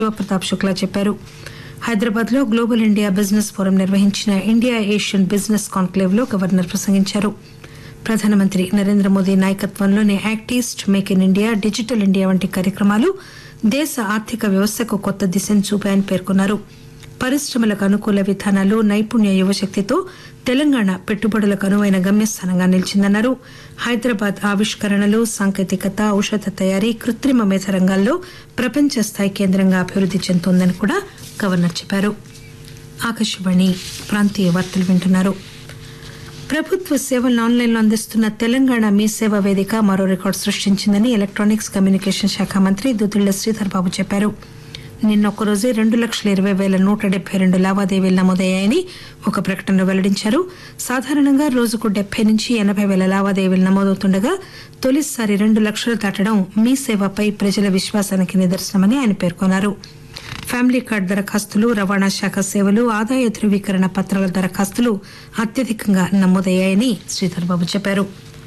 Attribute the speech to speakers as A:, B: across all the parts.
A: శివప్రతాప్ శుక్లా చెప్పారు హైదరాబాద్ లో global India business forum నిర్వహించిన ఇండియా ఏషియన్ బిజినెస్ కాన్క్లేవ్ లో గవర్నర్ ప్రసంగించారు ప్రధానమంత్రి నరేంద్ర మోదీ నాయకత్వంలోని act east make in India digital India వంటి కార్యక్రమాలు దేశ ఆర్థిక వ్యవస్థకు కొత్త దిశను చూపాయని పేర్కొన్నారు పరిశ్రమలకు అనుకూల విధానాలు నైపుణ్య యువశక్తితో తెలంగాణ పెట్టుబడులకు అనువైన గమ్యస్థానంగా నిలిచిందన్నారు హైదరాబాద్ ఆవిష్కరణలు సాంకేతికత ఔషధ తయారీ కృత్రిమ మేధ రంగాల్లో ప్రపంచ స్థాయి కేంద్రంగా అభివృద్ది చెందుతోందని కూడా గవర్నర్ చెప్పారు ఆకాశవాణి ప్రాంతీయ వార్తలు వింటున్నారు ప్రభుత్వ సేవలను ఆన్లైన్లో అందిస్తున్న తెలంగాణ మీ సేవ వేదిక మరో రికార్డు సృష్టించిందని ఎలక్ట్రానిక్స్ కమ్యూనికేషన్ శాఖ మంత్రి దుద్దిళ్ల శ్రీధర్ బాబు చెప్పారు నిన్న ఒక్కరోజే రెండు లక్షల ఇరవై వేల నూట డెబ్బై రెండు లావాదేవీలు నమోదయ్యాయని ఒక ప్రకటనలో వెల్లడించారు సాధారణంగా రోజుకు డెబ్బై నుంచి ఎనభై వేల లావాదేవీలు నమోదవుతుండగా తొలిసారి రెండు లక్షలు దాటడం మీ సేవపై ప్రజల విశ్వాసానికి నిదర్శనమని ఆయన పేర్కొన్నారు ఫ్యామిలీ కార్డు దరఖాస్తులు రవాణా శాఖ సేవలు ఆదాయ ధృవీకరణ పత్రాల దరఖాస్తులు అత్యధికంగా నమోదయ్యాయని శ్రీధర్ బాబు చెప్పారు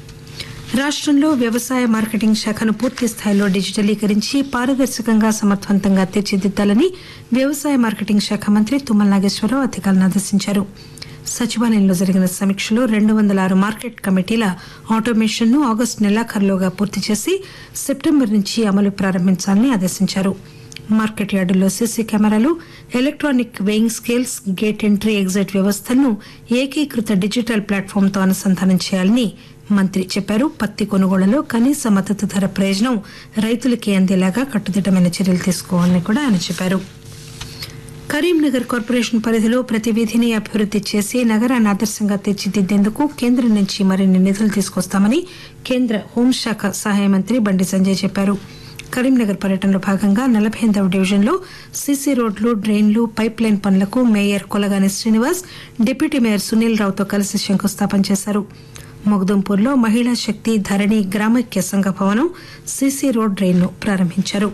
A: రాష్టంలో వ్యవసాయ మార్కెటింగ్ శాఖను పూర్తి స్థాయిలో డిజిటలీకరించి పారదర్శకంగా సమర్థవంతంగా తీర్చిదిద్దాలని వ్యవసాయ మార్కెటింగ్ శాఖ మంత్రి తుమ్మల నాగేశ్వరరావు అధికారులను ఆదేశించారు సచివాలయంలో జరిగిన సమీక్షలో రెండు వందల ఆరు మార్కెట్ కమిటీల ఆటోమేషన్ ను ఆగస్టు నెలాఖరులోగా పూర్తి చేసి సెప్టెంబర్ నుంచి అమలు ప్రారంభించాలని ఆదేశించారు మార్కెట్ యార్డుల్లో CC cameras electronic weighing scales gate entry exit వ్యవస్థలను ఏకీకృత డిజిటల్ ప్లాట్ఫామ్ తో అనుసంధానం చేయాలని మంత్రి చెప్పారు పత్తి కొనుగోళ్లలో కనీస మద్దతు ధర ప్రయోజనం రైతులకి అందేలాగా కట్టుదిట్టమైన చర్యలు తీసుకోవాలని కూడా ఆయన చెప్పారు కరీంనగర్ కార్పొరేషన్ పరిధిలో ప్రతి వీధిని అభివృద్ది చేసి నగరాన్ని ఆదర్శంగా తీర్చిదిద్దేందుకు కేంద్రం నుంచి మరిన్ని నిధులు తీసుకొస్తామని కేంద్ర హోంశాఖ సహాయ మంత్రి బండి సంజయ్ చెప్పారు కరీంనగర్ పర్యటనలో భాగంగా నలభై ఎనిమిదవ డివిజన్లో సీసీ రోడ్లు డ్రైన్లు పైప్ లైన్ పనులకు mayor Kolagani Srinivas deputy mayor Sunil రావుతో కలిసి శంకుస్థాపన చేశారు మొగదుంపూర్లో మహిళా శక్తి ధరణి గ్రామైక్య సంఘ భవనం సీసీ రోడ్ డ్రైన్ను ప్రారంభించారు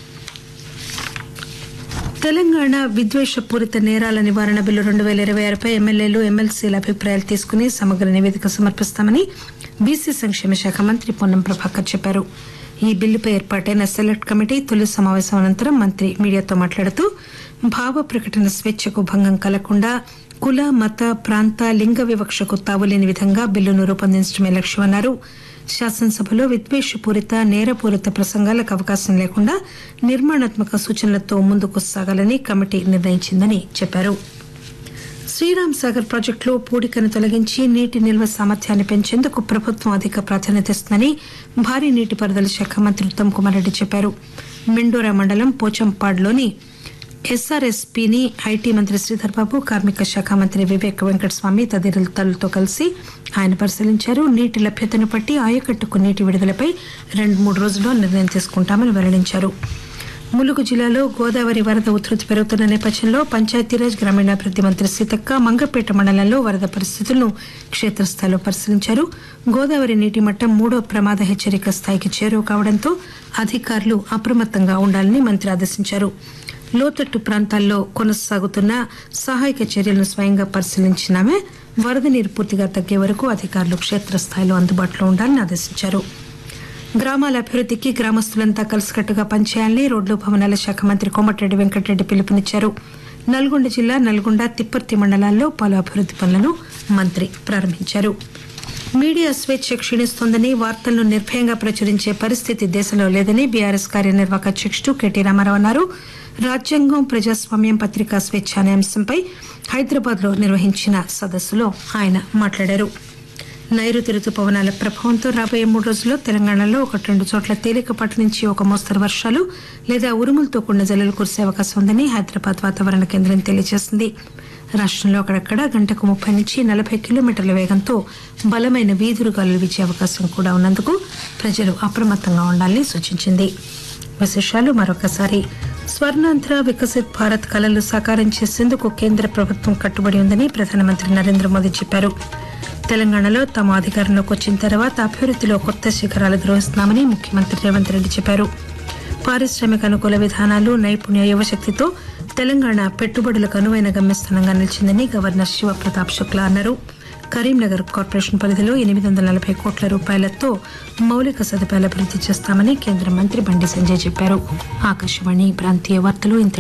A: తెలంగాణ విద్వేషపూరిత నేరాల నివారణ బిల్లు రెండు పేల ఇరవై ఆరుపై ఎమ్మెల్యేలు ఎమ్మెల్సీల అభిప్రాయాలు తీసుకుని సమగ్ర నివేదిక సమర్పిస్తామని బీసీ సంక్షేమ శాఖ మంత్రి పొన్నం ప్రభాకర్ చెప్పారు ఈ బిల్లుపై ఏర్పాటైన సెలెక్ట్ కమిటీ తొలి సమావేశం అనంతరం మంత్రి మీడియాతో మాట్లాడుతూ భావ ప్రకటన స్వేచ్ఛకు భంగం కలగకుండా కుల మత ప్రాంత లింగ వివక్షకు తావులేని విధంగా బిల్లును రూపొందించడమే లక్ష్యమన్నారు శాసనసభలో విద్వేషపూరిత నేరపూరిత ప్రసంగాలకు అవకాశం లేకుండా నిర్మాణాత్మక సూచనలతో ముందుకు సాగాలని కమిటీ నిర్ణయించిందని చెప్పారు శ్రీరామ్ సాగర్ ప్రాజెక్టులో పూడికను తొలగించి నీటి నిల్వ సామర్థ్యాన్ని పెంచేందుకు ప్రభుత్వం అధిక ప్రాధాన్యత ఇస్తుందని భారీ నీటిపారుదల శాఖ మంత్రి ఉత్తమ్ కుమార్ రెడ్డి చెప్పారు మెండోరా మండలం పోచంపాడ్లోని ఎస్ఆర్ఎస్పీని ఐటీ మంత్రి శ్రీధర్ బాబు కార్మిక శాఖ మంత్రి వివేక్ వెంకటస్వామి తదితరులతో కలిసి ఆయన పరిశీలించారు నీటి లభ్యతను బట్టి ఆయకట్టుకు నీటి విడుదలపై రెండు మూడు రోజుల్లో నిర్ణయం తీసుకుంటామని వెల్లడించారు ములుగు జిల్లాలో గోదావరి వరద ఉధృతి పెరుగుతున్న నేపథ్యంలో పంచాయతీరాజ్ గ్రామీణాభివృద్ది మంత్రి సీతక్క మంగపేట మండలంలో వరద పరిస్థితులను క్షేత్రస్థాయిలో పరిశీలించారు గోదావరి నీటి మట్టం మూడో ప్రమాద హెచ్చరిక స్థాయికి చేరువ కావడంతో అధికారులు అప్రమత్తంగా ఉండాలని మంత్రి ఆదేశించారు లోతట్టు ప్రాంతాల్లో కొనసాగుతున్న సహాయక చర్యలను స్వయంగా పరిశీలించినామే వరద నీరు పూర్తిగా తగ్గే వరకు అధికారులు క్షేత్రస్థాయిలో అందుబాటులో ఉండాలని ఆదేశించారు గ్రామాల అభివృద్దికి గ్రామస్తులంతా కలిసికట్టుగా పనిచేయాలని రోడ్లు భవనాల శాఖ మంత్రి కోమటిరెడ్డి వెంకటరెడ్డి పిలుపునిచ్చారు నల్గొండ జిల్లా నల్గొండ తిప్పర్తి మండలాల్లో పలు అభివృద్ది పనులను మంత్రి ప్రారంభించారు మీడియా స్వేచ్ఛ క్షీణిస్తోందని వార్తలను నిర్భయంగా ప్రచురించే పరిస్థితి దేశంలో లేదని బీఆర్ఎస్ కార్యనిర్వాహక అధ్యక్షుడు కెటీ రామారావు అన్నారు రాజ్యాంగం ప్రజాస్వామ్యం పత్రికా స్వేచ్ఛ అనే అంశంపై హైదరాబాద్ లో నిర్వహించిన సదస్సులో ఆయన మాట్లాడారు నైరుతి రుతుపవనాల ప్రభావంతో రాబోయే మూడు రోజుల్లో తెలంగాణలో ఒకటి రెండు చోట్ల తేలికపాటి నుంచి ఒక మోస్తరు వర్షాలు లేదా ఉరుములతో కూడిన జల్లులు కురిసే అవకాశం ఉందని హైదరాబాద్ వాతావరణ కేంద్రం తెలియజేసింది రాష్టంలో అక్కడక్కడ గంటకు ముప్పై నుంచి నలభై కిలోమీటర్ల వేగంతో బలమైన వీధులు గాలులు వీచే అవకాశం కూడా ఉన్నందుకు ప్రజలు అప్రమత్తంగా ఉండాలని సూచించింది విశేషాలు మరొకసారి స్వర్ణాంధ్ర వికసిత్ భారత్ కలలు సాకారం చేసేందుకు కేంద్ర ప్రభుత్వం కట్టుబడి ఉందని ప్రధానమంత్రి నరేంద్ర మోదీ చెప్పారు తెలంగాణలో తమ అధికారంలోకి వచ్చిన తర్వాత అభివృద్దిలో కొత్త శిఖరాలు ద్రోహిస్తున్నామని ముఖ్యమంత్రి రేవంత్ రెడ్డి చెప్పారు పారిశ్రామిక అనుకూల విధానాలు నైపుణ్య యువశక్తితో తెలంగాణ పెట్టుబడులకు అనువైన గమ్యస్థానంగా నిలిచిందని గవర్నర్ శివప్రతాప్ శుక్లా అన్నారు కరీంనగర్ కార్పొరేషన్ పరిధిలో ఎనిమిది వందల నలభై కోట్ల రూపాయలతో మౌలిక సదుపాయాలు అభివృద్ది చేస్తామని కేంద్ర మంత్రి బండి సంజయ్ చెప్పారు ఆకాశవాణి ప్రాంతీయ వార్తలు ఇంత